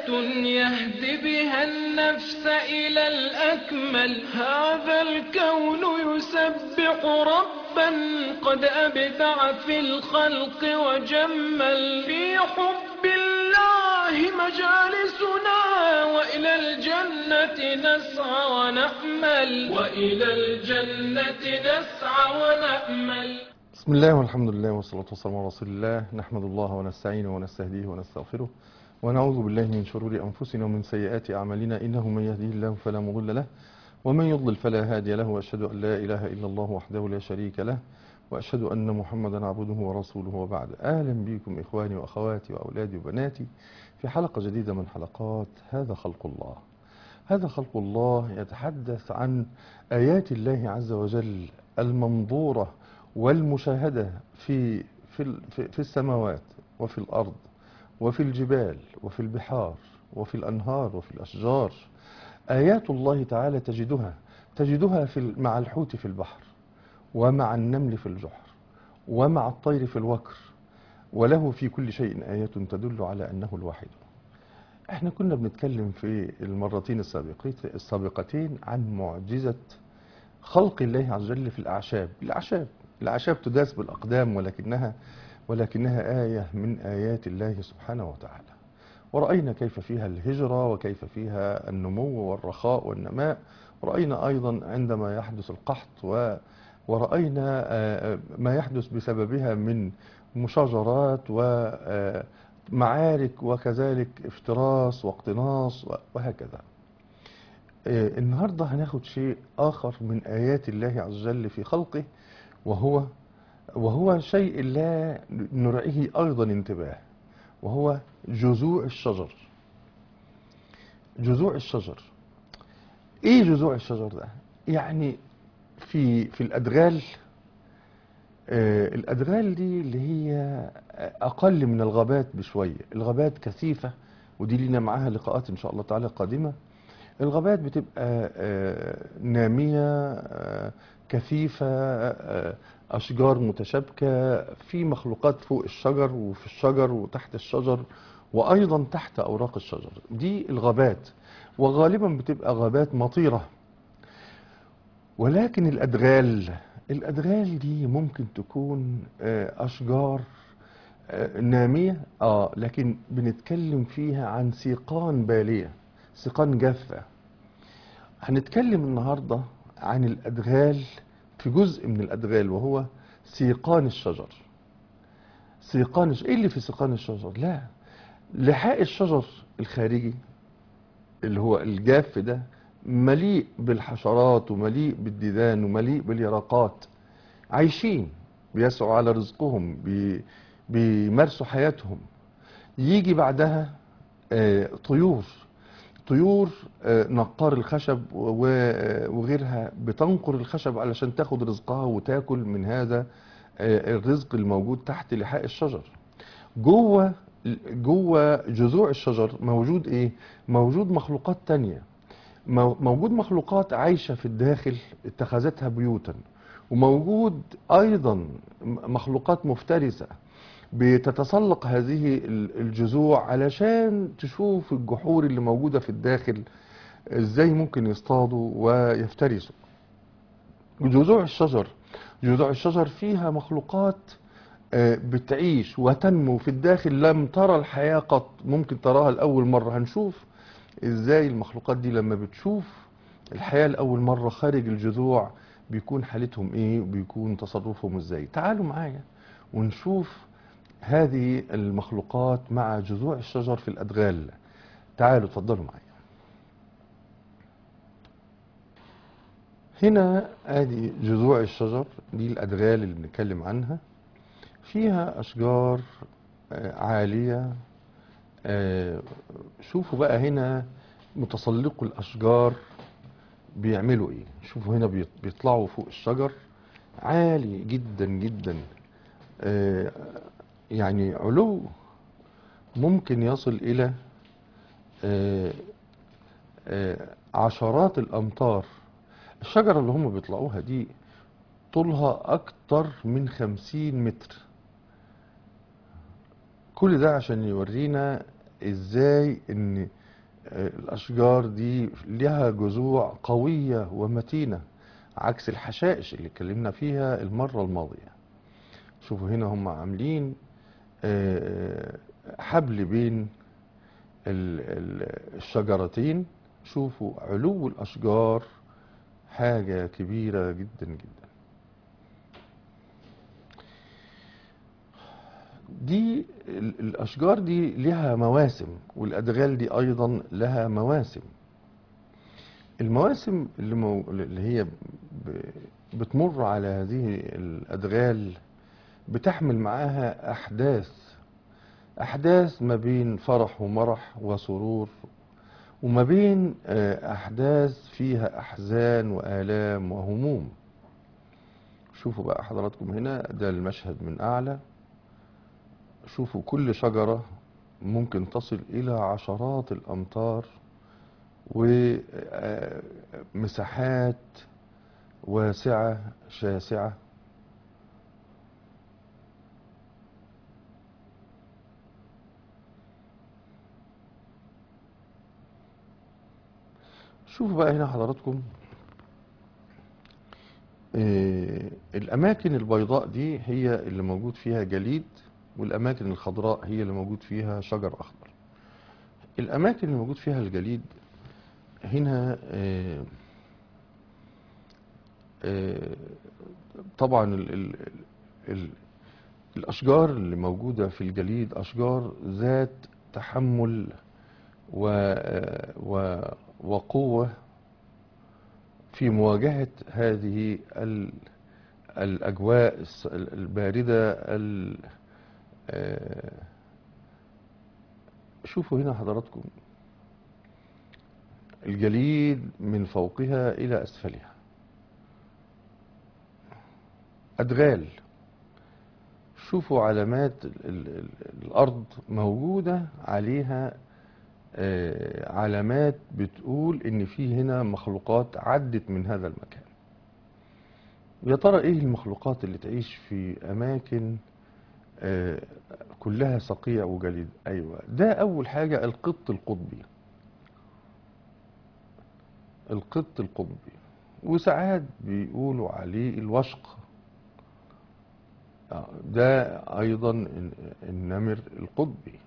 يهدي بها النفس إلى الأكمل هذا الكون يسبح ربا قد أبدع في الخلق وجمل في حب الله مجالسنا وإلى الجنة نسعى ونأمل وإلى الجنة نسعى ونأمل بسم الله والحمد لله والصلاة والسلام على رسول الله نحمد الله ونستعينه ونستهديه ونستغفره ونعوذ بالله من شرور أنفسنا ومن سيئات أعمالنا إنه من يهديه الله فلا مضل له ومن يضلل فلا هادي له وأشهد أن لا إله إلا الله وحده لا شريك له وأشهد أن محمدا عبده ورسوله وبعد أهلا بكم إخواني وأخواتي وأولادي وبناتي في حلقة جديدة من حلقات هذا خلق الله هذا خلق الله يتحدث عن آيات الله عز وجل المنظورة والمشاهدة في في في السماوات وفي الأرض وفي الجبال وفي البحار وفي الأنهار وفي الأشجار آيات الله تعالى تجدها تجدها في مع الحوت في البحر ومع النمل في الجحر ومع الطير في الوكر وله في كل شيء آيات تدل على أنه الواحد احنا كنا بنتكلم في المرتين السابقتين عن معجزة خلق الله عز وجل في الأعشاب الأعشاب الأعشاب تداس بالأقدام ولكنها ولكنها آية من آيات الله سبحانه وتعالى ورأينا كيف فيها الهجرة وكيف فيها النمو والرخاء والنماء ورأينا أيضا عندما يحدث القحط و ورأينا ما يحدث بسببها من مشاجرات ومعارك وكذلك افتراس واقتناص وهكذا النهاردة هناخد شيء آخر من آيات الله عز وجل في خلقه وهو وهو شيء لا نرعيه أيضا انتباه وهو جذوع الشجر جذوع الشجر ايه جذوع الشجر ده يعني في في الادغال آه الادغال دي اللي هي اقل من الغابات بشويه الغابات كثيفه ودي لينا معاها لقاءات ان شاء الله تعالى قادمه الغابات بتبقى آه ناميه آه كثيفه أشجار متشابكة في مخلوقات فوق الشجر وفي الشجر وتحت الشجر وأيضا تحت أوراق الشجر دي الغابات وغالبا بتبقى غابات مطيرة ولكن الأدغال الأدغال دي ممكن تكون أشجار نامية آه لكن بنتكلم فيها عن سيقان بالية سيقان جافة هنتكلم النهاردة عن الأدغال في جزء من الأدغال وهو سيقان الشجر سيقان الشجر. ايه اللي في سيقان الشجر لا لحاء الشجر الخارجي اللي هو الجاف ده مليء بالحشرات ومليء بالديدان ومليء باليرقات عايشين بيسعوا على رزقهم بي بيمارسوا حياتهم يجي بعدها آه طيور طيور نقار الخشب وغيرها بتنقر الخشب علشان تاخد رزقها وتاكل من هذا الرزق الموجود تحت لحاء الشجر جوه جوه جذوع الشجر موجود ايه موجود مخلوقات تانية موجود مخلوقات عايشة في الداخل اتخذتها بيوتا وموجود ايضا مخلوقات مفترسة بتتسلق هذه الجذوع علشان تشوف الجحور اللي موجودة في الداخل ازاي ممكن يصطادوا ويفترسوا جذوع الشجر جذوع الشجر فيها مخلوقات بتعيش وتنمو في الداخل لم ترى الحياة قط ممكن تراها لأول مرة هنشوف ازاي المخلوقات دي لما بتشوف الحياة لأول مرة خارج الجذوع بيكون حالتهم ايه وبيكون تصرفهم ازاي تعالوا معايا ونشوف هذه المخلوقات مع جذوع الشجر في الأدغال تعالوا تفضلوا معي هنا ادي جذوع الشجر دي الأدغال اللي بنتكلم عنها فيها أشجار عالية شوفوا بقى هنا متسلقوا الأشجار بيعملوا ايه شوفوا هنا بيطلعوا فوق الشجر عالي جدا جدا يعني علو ممكن يصل إلى عشرات الأمتار الشجرة اللي هم بيطلعوها دي طولها أكتر من خمسين متر كل ده عشان يورينا إزاي إن آه، الأشجار دي لها جذوع قوية ومتينة عكس الحشائش اللي اتكلمنا فيها المرة الماضية شوفوا هنا هم عاملين آه، حبل بين ال- ال- الشجرتين شوفوا علو الأشجار حاجة كبيرة جدا جدا دي ال- الأشجار دي لها مواسم والأدغال دي أيضا لها مواسم المواسم اللي, مو اللي هي ب- بتمر على هذه الأدغال بتحمل معاها أحداث أحداث ما بين فرح ومرح وسرور وما بين آه، أحداث فيها أحزان وآلام وهموم شوفوا بقى حضراتكم هنا ده المشهد من أعلى شوفوا كل شجرة ممكن تصل إلى عشرات الأمتار ومساحات واسعة شاسعة شوفوا بقى هنا حضراتكم آه، الأماكن البيضاء دي هي اللي موجود فيها جليد والأماكن الخضراء هي اللي موجود فيها شجر أخضر الأماكن اللي موجود فيها الجليد هنا آه، آه، طبعا ال ال ال الأشجار اللي موجودة في الجليد أشجار ذات تحمل و و وقوة في مواجهة هذه ال الأجواء الس- الباردة ال آه، شوفوا هنا حضراتكم الجليد من فوقها إلى أسفلها أدغال شوفوا علامات ال ال ال الأرض موجودة عليها آه، علامات بتقول إن في هنا مخلوقات عدت من هذا المكان يا ترى إيه المخلوقات اللي تعيش في أماكن آه، كلها صقيع وجليد أيوة ده أول حاجة القط القطبي القط القطبي وساعات بيقولوا عليه الوشق آه، ده أيضا الن- النمر القطبي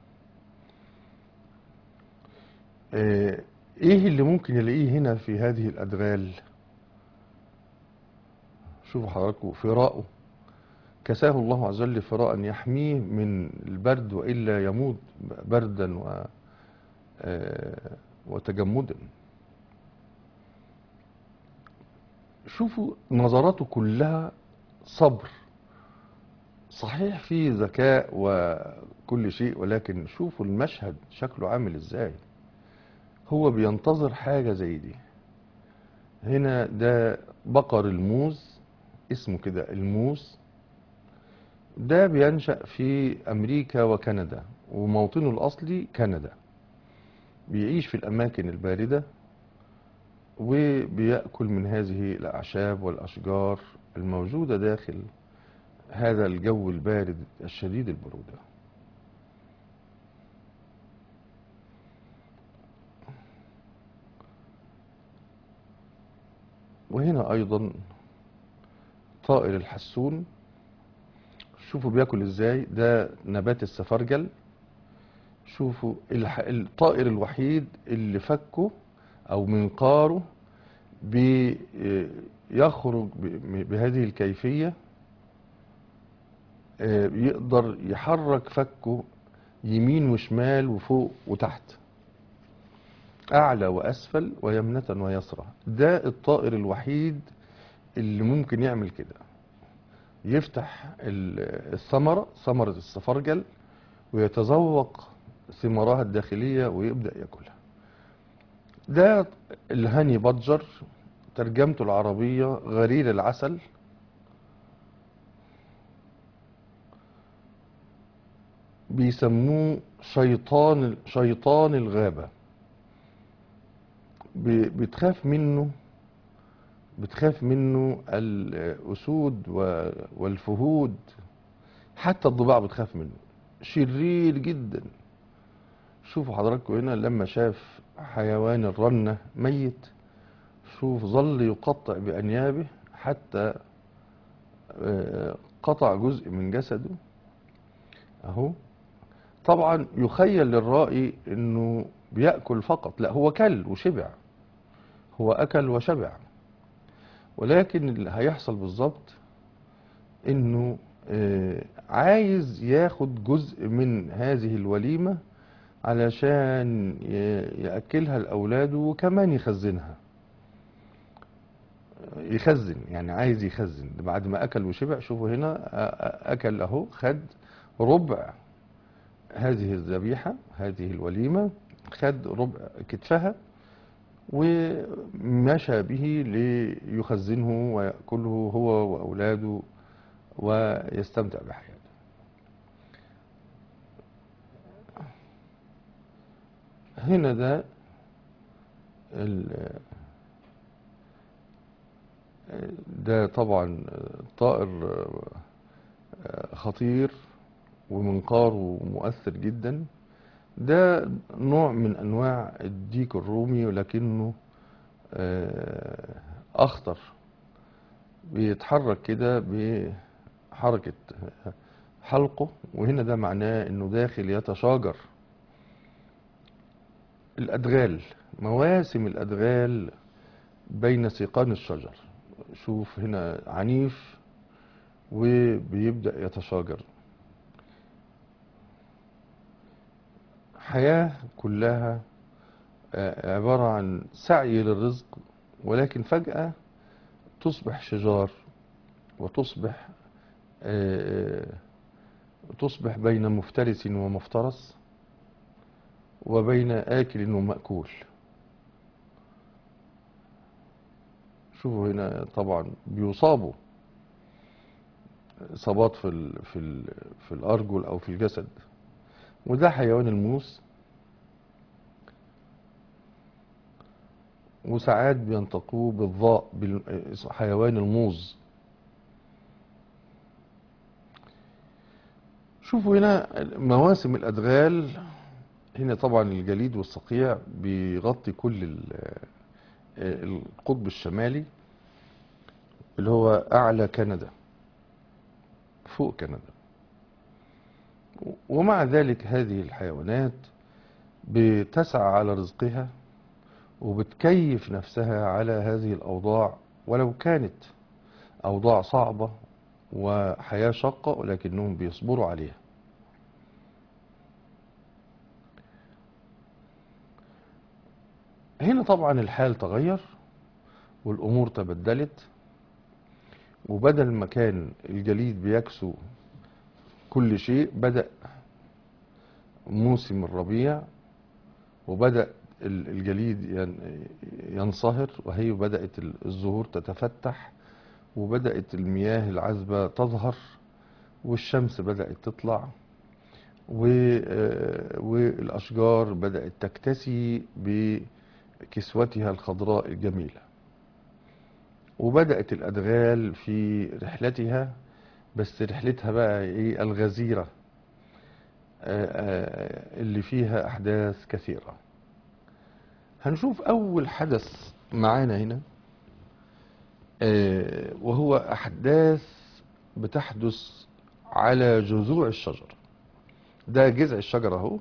آه، إيه اللي ممكن يلاقيه هنا في هذه الأدغال شوفوا حضراتكم فراءه كساه الله عز وجل فراء يحميه من البرد وإلا يموت بردا و آه، وتجمدا شوفوا نظراته كلها صبر صحيح في ذكاء وكل شيء ولكن شوفوا المشهد شكله عامل ازاي هو بينتظر حاجة زي دي هنا ده بقر الموز اسمه كده الموز ده بينشأ في أمريكا وكندا وموطنه الأصلي كندا بيعيش في الأماكن الباردة وبيأكل من هذه الأعشاب والأشجار الموجودة داخل هذا الجو البارد الشديد البرودة وهنا أيضا طائر الحسون شوفوا بياكل ازاي ده نبات السفرجل شوفوا الح... الطائر الوحيد اللي فكه او منقاره بيخرج ب- بهذه الكيفية آه، يقدر يحرك فكه يمين وشمال وفوق وتحت أعلى وأسفل ويمنة ويسرى ده الطائر الوحيد اللي ممكن يعمل كده يفتح ال- الثمرة ثمرة السفرجل ويتذوق ثمارها الداخلية ويبدأ ياكلها ده الهاني بادجر ترجمته العربية غرير العسل بيسموه شيطان شيطان الغابة ب- بتخاف منه بتخاف منه الأسود و- والفهود حتى الضباع بتخاف منه شرير جدا شوفوا حضراتكم هنا لما شاف حيوان الرنة ميت شوف ظل يقطع بأنيابه حتى آه، قطع جزء من جسده اهو طبعا يخيل للرائي انه بيأكل فقط لا هو كل وشبع هو أكل وشبع ولكن اللي هيحصل بالظبط انه آه، عايز ياخد جزء من هذه الوليمة علشان ي- يأكلها لأولاده وكمان يخزنها يخزن يعني عايز يخزن بعد ما أكل وشبع شوفوا هنا أ- أ- أكل أهو خد ربع هذه الذبيحة هذه الوليمة خد ربع كتفها ومشى به ليخزنه ويأكله هو وأولاده ويستمتع بحياته هنا ده ال- ده طبعا طائر خطير ومنقاره مؤثر جدا ده نوع من انواع الديك الرومي ولكنه آه، اخطر بيتحرك كده بحركة حلقه وهنا ده معناه انه داخل يتشاجر الادغال مواسم الادغال بين سيقان الشجر شوف هنا عنيف وبيبدأ يتشاجر حياة كلها آه، عبارة عن سعي للرزق ولكن فجأة تصبح شجار وتصبح آه، تصبح بين مفترس ومفترس وبين آكل ومأكول شوفوا هنا طبعا بيصابوا إصابات في ال في ال في الأرجل أو في الجسد وده حيوان الموس وساعات بينطقوه بالضاء بال- حيوان الموز شوفوا هنا مواسم الأدغال هنا طبعا الجليد والصقيع بيغطي كل ال- القطب الشمالي اللي هو أعلى كندا فوق كندا ومع ذلك هذه الحيوانات بتسعى على رزقها وبتكيف نفسها على هذه الأوضاع ولو كانت أوضاع صعبة وحياة شاقة ولكنهم بيصبروا عليها هنا طبعا الحال تغير والأمور تبدلت وبدل ما كان الجليد بيكسو كل شيء بدأ موسم الربيع وبدأ ال- الجليد ين- ينصهر وهي بدأت الزهور تتفتح وبدأت المياه العذبة تظهر والشمس بدأت تطلع و- آه، والأشجار بدأت تكتسي بكسوتها الخضراء الجميلة وبدأت الأدغال في رحلتها بس رحلتها بقى ايه الغزيرة آه، آه، اللي فيها أحداث كثيرة هنشوف أول حدث معانا هنا آه، وهو أحداث بتحدث على جذوع الشجر ده جذع الشجرة اهو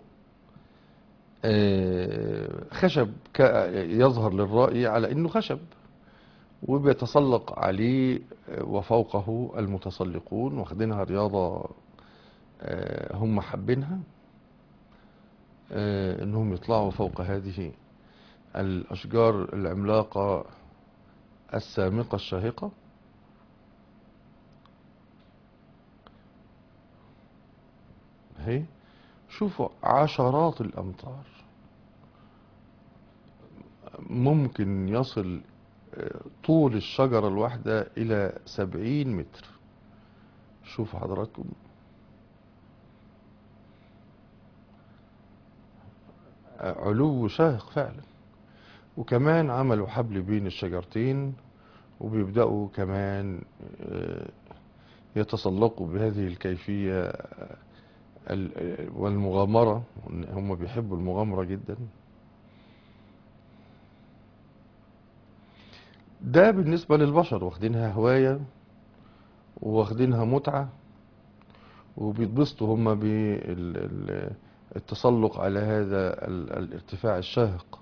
آه، خشب ك- يظهر للرأي على انه خشب وبيتسلق عليه آه، وفوقه المتسلقون واخدينها رياضة آه، هم حابينها آه، انهم يطلعوا فوق هذه الاشجار العملاقة السامقة الشاهقة اهي شوفوا عشرات الامتار ممكن يصل آه، طول الشجرة الواحدة إلى سبعين متر شوفوا حضراتكم آه، علو شاهق فعلا وكمان عملوا حبل بين الشجرتين وبيبدأوا كمان آه، يتسلقوا بهذه الكيفية ال- والمغامرة هم بيحبوا المغامرة جدا ده بالنسبة للبشر واخدينها هواية واخدينها متعة وبيتبسطوا هم بالتسلق على هذا ال- الارتفاع الشاهق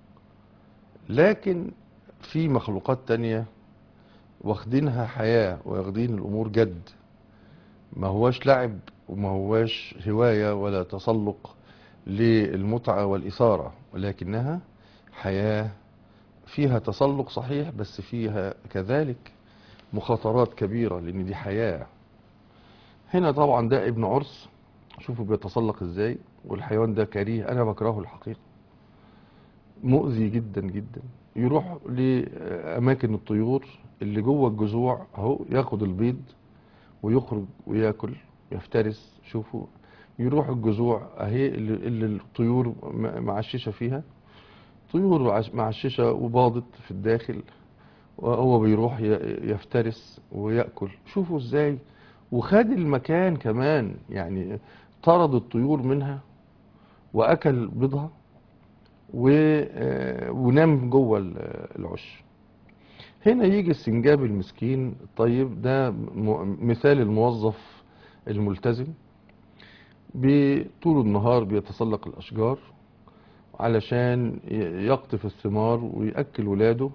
لكن في مخلوقات تانية واخدينها حياة واخدين الأمور جد ما هواش لعب وما هواش هواية ولا تسلق للمتعة والإثارة ولكنها حياة فيها تسلق صحيح بس فيها كذلك مخاطرات كبيرة لأن دي حياة هنا طبعا ده ابن عرس شوفوا بيتسلق ازاي والحيوان ده كريه أنا بكرهه الحقيقة مؤذي جدا جدا يروح لأماكن الطيور اللي جوه الجذوع اهو ياخد البيض ويخرج وياكل يفترس شوفوا يروح الجذوع اهي اللي, اللي الطيور م- معششه فيها طيور عش- معششه وباضت في الداخل وهو بيروح ي- يفترس وياكل شوفوا ازاي وخد المكان كمان يعني طرد الطيور منها واكل بيضها و- آه، ونام جوه ال- العش هنا يجي السنجاب المسكين الطيب ده م- مثال الموظف الملتزم ب- طول النهار بيتسلق الأشجار علشان ي- يقطف الثمار ويأكل ولاده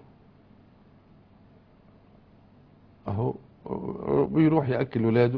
أهو بيروح يأكل ولاده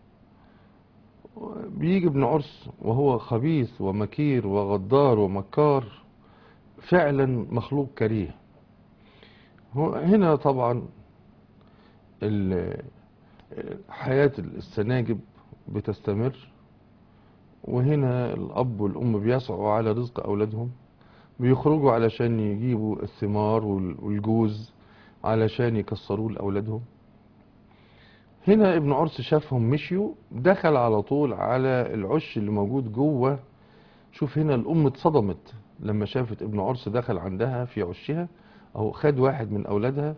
بيجي ابن عرس وهو خبيث ومكير وغدار ومكار فعلا مخلوق كريه هو هنا طبعا ال- حياة السناجب بتستمر وهنا الأب والأم بيسعوا على رزق أولادهم بيخرجوا علشان يجيبوا الثمار وال- والجوز علشان يكسروه لأولادهم هنا ابن عرس شافهم مشيوا دخل على طول على العش اللي موجود جوه شوف هنا الأم اتصدمت لما شافت ابن عرس دخل عندها في عشها أو خد واحد من أولادها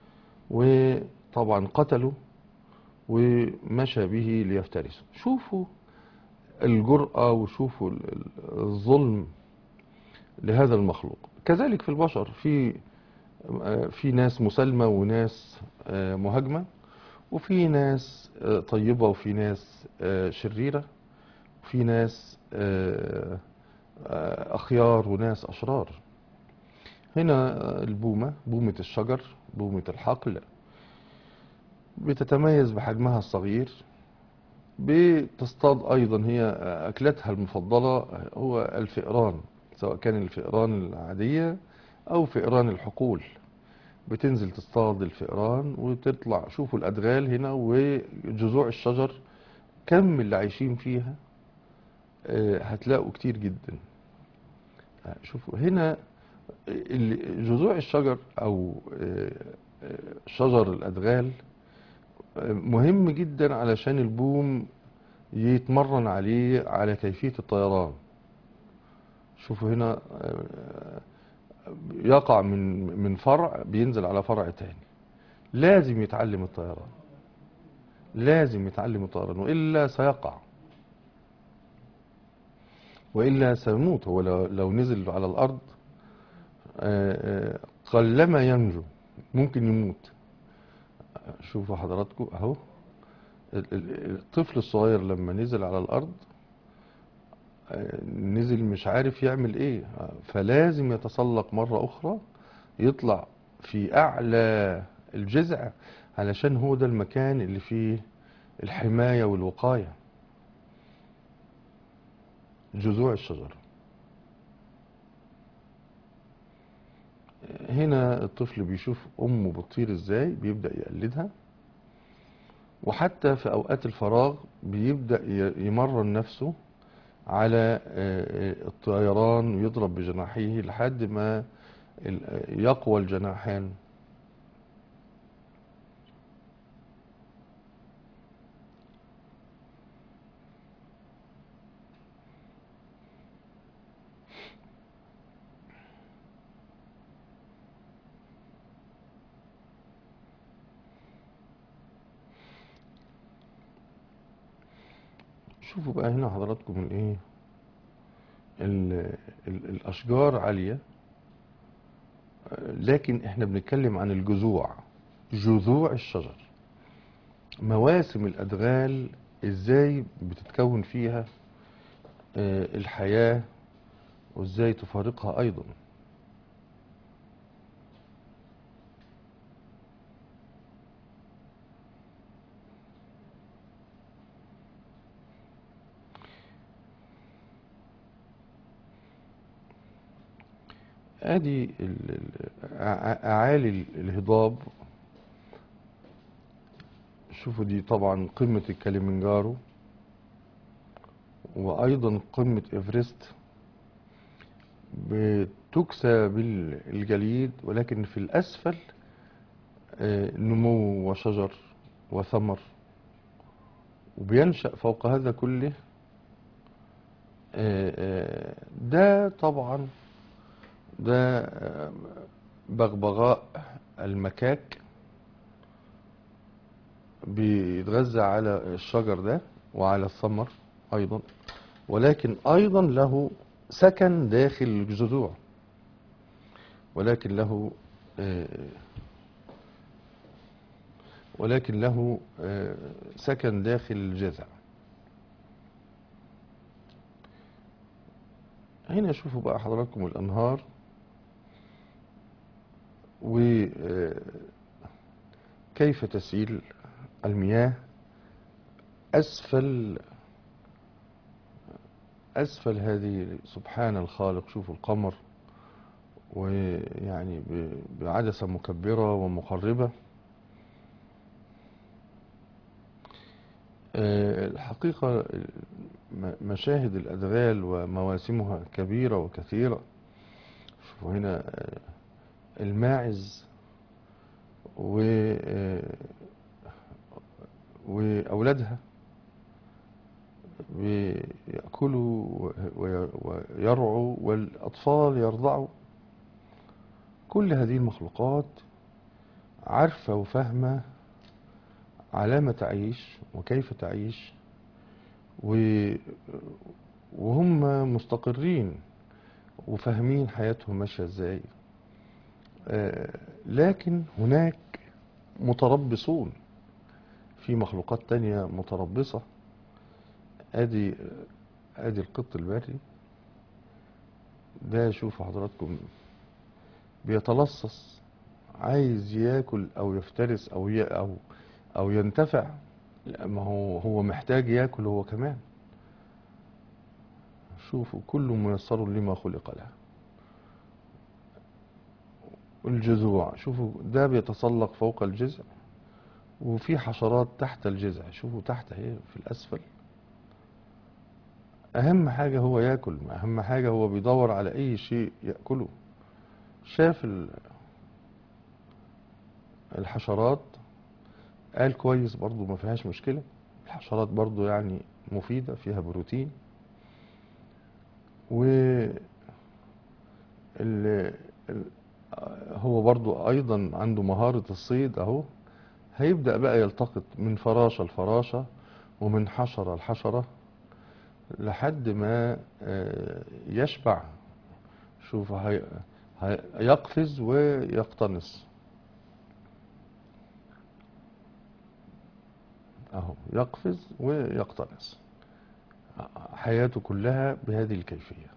وطبعا قتله ومشى به ليفترسه شوفوا الجرأة وشوفوا ال- ال- الظلم لهذا المخلوق كذلك في البشر في آه، في ناس مسالمة وناس آه، مهاجمة وفي ناس آه، طيبة وفي ناس آه، شريرة وفي ناس آه، آه، أخيار وناس أشرار هنا آه، البومة بومة الشجر بومة الحقل بتتميز بحجمها الصغير بتصطاد أيضا هي أكلتها المفضلة هو الفئران سواء كان الفئران العادية أو فئران الحقول بتنزل تصطاد الفئران وتطلع شوفوا الأدغال هنا وجذوع الشجر كم اللي عايشين فيها آه، هتلاقوا كتير جدا آه، شوفوا هنا ال- جذوع الشجر أو آه، آه، شجر الأدغال آه، مهم جدا علشان البوم يتمرن عليه على كيفية الطيران شوفوا هنا آه، يقع من من فرع بينزل على فرع تاني لازم يتعلم الطيران لازم يتعلم الطيران وإلا سيقع وإلا سيموت هو لو, لو نزل على الأرض آه، آه، قلما ينجو ممكن يموت شوفوا حضراتكم أهو ال- ال- الطفل الصغير لما نزل على الأرض آه، نزل مش عارف يعمل ايه آه، فلازم يتسلق مرة أخرى يطلع في أعلى الجذع علشان هو ده المكان اللي فيه الحماية والوقاية جذوع الشجرة هنا الطفل بيشوف أمه بتطير ازاي بيبدأ يقلدها وحتى في أوقات الفراغ بيبدأ ي- يمرن نفسه على آه، آه، الطيران ويضرب بجناحيه لحد ما ال- آه، يقوى الجناحان شوفوا بقى هنا حضراتكم الايه ال- ال- الاشجار عاليه آه، لكن احنا بنتكلم عن الجذوع جذوع الشجر مواسم الادغال ازاي بتتكون فيها آه، الحياه وازاي تفارقها ايضا ادي ال- ال- أع- اعالي ال- الهضاب شوفوا دي طبعا قمة الكليمنجارو وايضا قمة ايفرست بتكسى بالجليد ولكن في الاسفل آه، نمو وشجر وثمر وبينشأ فوق هذا كله آه، آه، ده طبعا ده آه، بغبغاء المكاك بيتغذى على الشجر ده وعلى الثمر أيضا ولكن أيضا له سكن داخل الجذوع ولكن له آه، ولكن له آه، سكن داخل الجذع هنا شوفوا بقى حضراتكم الأنهار وكيف تسيل المياه أسفل أسفل هذه سبحان الخالق شوفوا القمر ويعني ب- بعدسة مكبرة ومقربة آه، الحقيقة م- مشاهد الأدغال ومواسمها كبيرة وكثيرة شوفوا هنا آه، الماعز و آه، وأولادها بيأكلوا وي- ويرعوا والأطفال يرضعوا كل هذه المخلوقات عارفة وفاهمة على ما تعيش وكيف تعيش و- وهم مستقرين وفاهمين حياتهم ماشية ازاي آه، لكن هناك متربصون في مخلوقات تانية متربصة ادي ادي القط البري ده شوفوا حضراتكم بيتلصص عايز ياكل او يفترس او ي... او او ينتفع لا ما هو هو محتاج ياكل هو كمان شوفوا كل ميسر لما خلق له الجذوع شوفوا ده بيتسلق فوق الجذع وفي حشرات تحت الجذع شوفوا تحت اهي في الاسفل اهم حاجة هو ياكل اهم حاجة هو بيدور على اي شيء يأكله شاف ال- الحشرات قال كويس برضو ما فيهاش مشكلة الحشرات برضو يعني مفيدة فيها بروتين و ال... ال... هو برضو ايضا عنده مهارة الصيد اهو هيبدأ بقى يلتقط من فراشة لفراشة ومن حشرة لحشرة لحد ما آه، يشبع شوف هي... هي... يقفز ويقتنص اهو يقفز ويقتنص حياته كلها بهذه الكيفية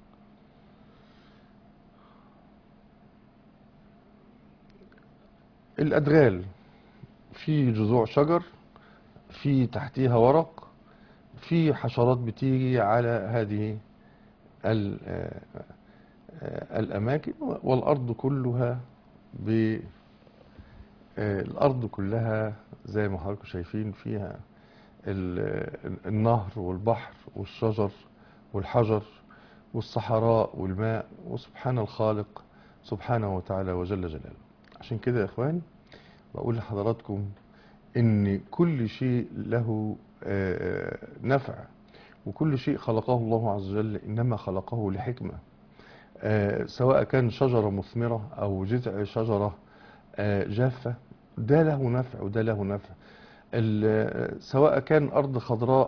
الأدغال في جذوع شجر في تحتيها ورق في حشرات بتيجي على هذه ال- آه، آه، الأماكن والأرض كلها ب آه، الأرض كلها زي ما حضراتكم شايفين فيها ال- النهر والبحر والشجر والحجر والصحراء والماء وسبحان الخالق سبحانه وتعالى وجل جلاله عشان كده يا إخواني بقول لحضراتكم إن كل شيء له آه، نفع وكل شيء خلقه الله عز وجل إنما خلقه لحكمة آه، سواء كان شجرة مثمرة أو جذع شجرة آه، جافة ده له نفع وده له نفع ال- سواء كان أرض خضراء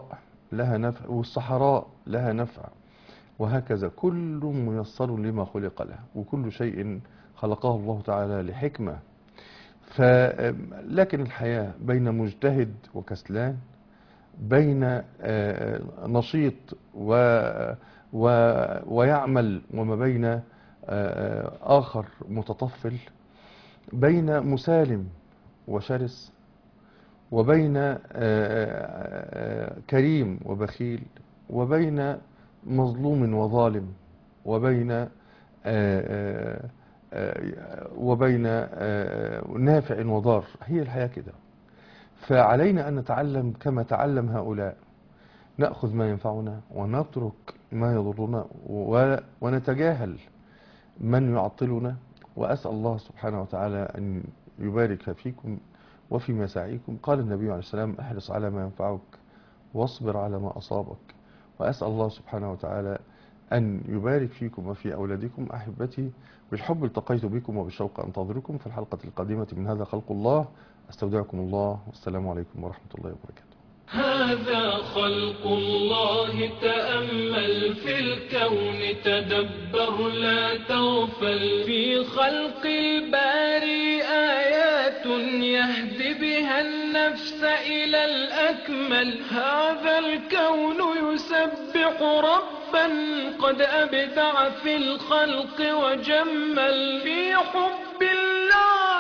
لها نفع والصحراء لها نفع وهكذا كل ميسر لما خلق له وكل شيء خلقه الله تعالى لحكمة ف لكن الحياة بين مجتهد وكسلان بين آه، نشيط و و ويعمل وما بين آه، آه، آخر متطفل بين مسالم وشرس وبين آه، آه، كريم وبخيل وبين مظلوم وظالم وبين آه، آه، آه، وبين آه، نافع وضار هي الحياة كده فعلينا أن نتعلم كما تعلم هؤلاء نأخذ ما ينفعنا ونترك ما يضرنا و- ونتجاهل من يعطلنا وأسأل الله سبحانه وتعالى أن يبارك فيكم وفي مساعيكم قال النبي عليه السلام احرص على ما ينفعك واصبر على ما أصابك وأسأل الله سبحانه وتعالى أن يبارك فيكم وفي أولادكم أحبتي بالحب التقيت بكم وبالشوق أنتظركم في الحلقة القادمة من هذا خلق الله أستودعكم الله والسلام عليكم ورحمة الله وبركاته هذا خلق الله تأمل في الكون تدبر لا تغفل في خلق الباري آيات يهدي بها النفس إلى الأكمل هذا الكون يسبح ربا قد أبدع في الخلق وجمل في حب الله